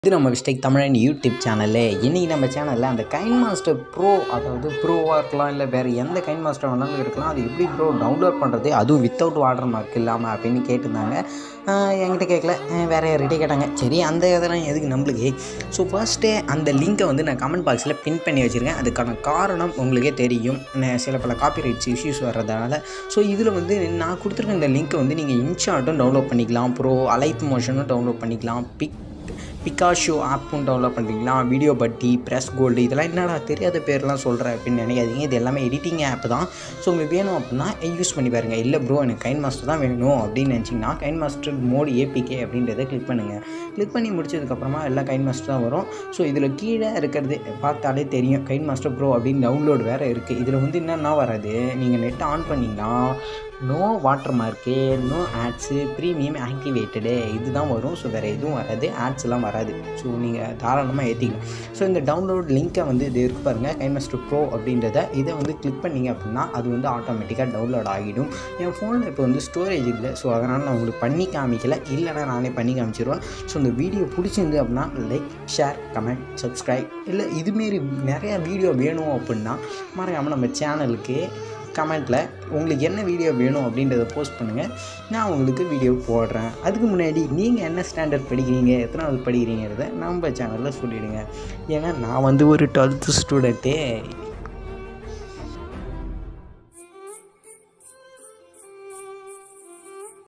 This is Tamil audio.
இது நம்ம மிஸ்டேக் தமிழன் யூடியூப் சேனலு இன்றைக்கி நம்ம சேனலில் அந்த கைன் மாஸ்டர் ப்ரோ அதாவது ப்ரோவாக இருக்கலாம் இல்லை வேறு எந்த கைன் மாஸ்டர் வேணாலும் இருக்கலாம் அது எப்படி ப்ரோ டவுன்லோட் பண்ணுறது அதுவும் வித்தவுட் வாட்டர் மார்க் இல்லாமல் அப்படின்னு கேட்டிருந்தாங்க ஆஹ் என்கிட்ட கேட்கல ஆஹ் வேறு யார்கிட்ட கேட்டாங்க சரி அந்த இதெல்லாம் எதுக்கு நம்மளுக்கு ஸோ ஃபர்ஸ்ட்டே அந்த லிங்க்கை வந்து நான் கமெண்ட் பாக்ஸில் பின் பண்ணி வச்சுருக்கேன் அதுக்கான காரணம் உங்களுக்கே தெரியும் நே- சில பல காப்பிரைட்ஸ் இஷ்யூஸ் வர்றதுனால ஸோ இதில் வந்து நான் கொடுத்துருக்க இந்த லிங்க்கை வந்து நீங்கள் இன்ஷாட்டும் டவுன்லோட் பண்ணிக்கலாம் ப்ரோ அலைட் மோஷனும் டவுன்லோட் பண்ணிக்கலாம் பிக் பிகாஷோ ஆப்பும் டவுன்லோட் பண்ணிக்கலாம் வீடியோ பட்டி ப்ரெஸ் கோல்டு இதெல்லாம் என்னடா தெரியாத பேர்லாம் சொல்கிறேன் அப்படின்னு நினைக்காதீங்க இது எல்லாமே எடிட்டிங் ஆப் தான் ஸோ உங்களுக்கு வேணும் அப்படின்னா யூஸ் பண்ணி பாருங்கள் இல்லை ப்ரோ எனக்கு கைன் மாஸ்டர் தான் வேணும் அப்படின்னு நினச்சிங்கன்னா கைன் மாஸ்டர் மோட் ஏபிகே அப்படின்றத கிளிக் பண்ணுங்கள் கிளிக் பண்ணி முடிச்சதுக்கப்புறமா எல்லாம் கைன் மாஸ்டர் தான் வரும் ஸோ இதில் கீழே இருக்கிறது பார்த்தாலே தெரியும் கைன் மாஸ்டர் ப்ரோ அப்படின்னு டவுன்லோட் வேறு இருக்குது இதில் வந்து என்னென்னா வராது நீங்கள் நெட் ஆன் பண்ணிங்கன்னா no watermark no ads premium activated இதுதான் வரும் ஸோ வேறு எதுவும் வராது ஆட்ஸ்லாம் வராது ஸோ நீங்கள் தாராளமாக ஏற்றிக்கலாம் ஸோ இந்த டவுன்லோட் லிங்க்கை வந்து இது இருக்கு பாருங்கள் கைமஸ்டர் ப்ரோ அப்படின்றத இதை வந்து கிளிக் பண்ணீங்க அப்படின்னா அது வந்து ஆட்டோமேட்டிக்காக டவுன்லோட் ஆகிடும் என் ஃபோனில் இப்போ வந்து ஸ்டோரேஜ் இல்லை ஸோ அதனால் நான் உங்களுக்கு பண்ணி காமிக்கல இல்லைனா நானே பண்ணி காமிச்சிருவேன் ஸோ இந்த வீடியோ பிடிச்சிருந்து அப்படின்னா லைக் ஷேர் கமெண்ட் சப்ஸ்கிரைப் இல்லை இதுமாரி நிறையா வீடியோ வேணும் அப்படின்னா மறக்காமல் நம்ம சேனலுக்கு கமெண்ட்டில் உங்களுக்கு என்ன வீடியோ வேணும் அப்படின்றத போஸ்ட் பண்ணுங்கள் நான் உங்களுக்கு வீடியோ போடுறேன் அதுக்கு முன்னாடி நீங்கள் என்ன ஸ்டாண்டர்ட் படிக்கிறீங்க எத்தனாவது படிக்கிறீங்கிறத நம்ம சேனலில் சொல்லிவிடுங்க ஏன்னா நான் வந்து ஒரு டுவெல்த்து ஸ்டூடெண்ட்டே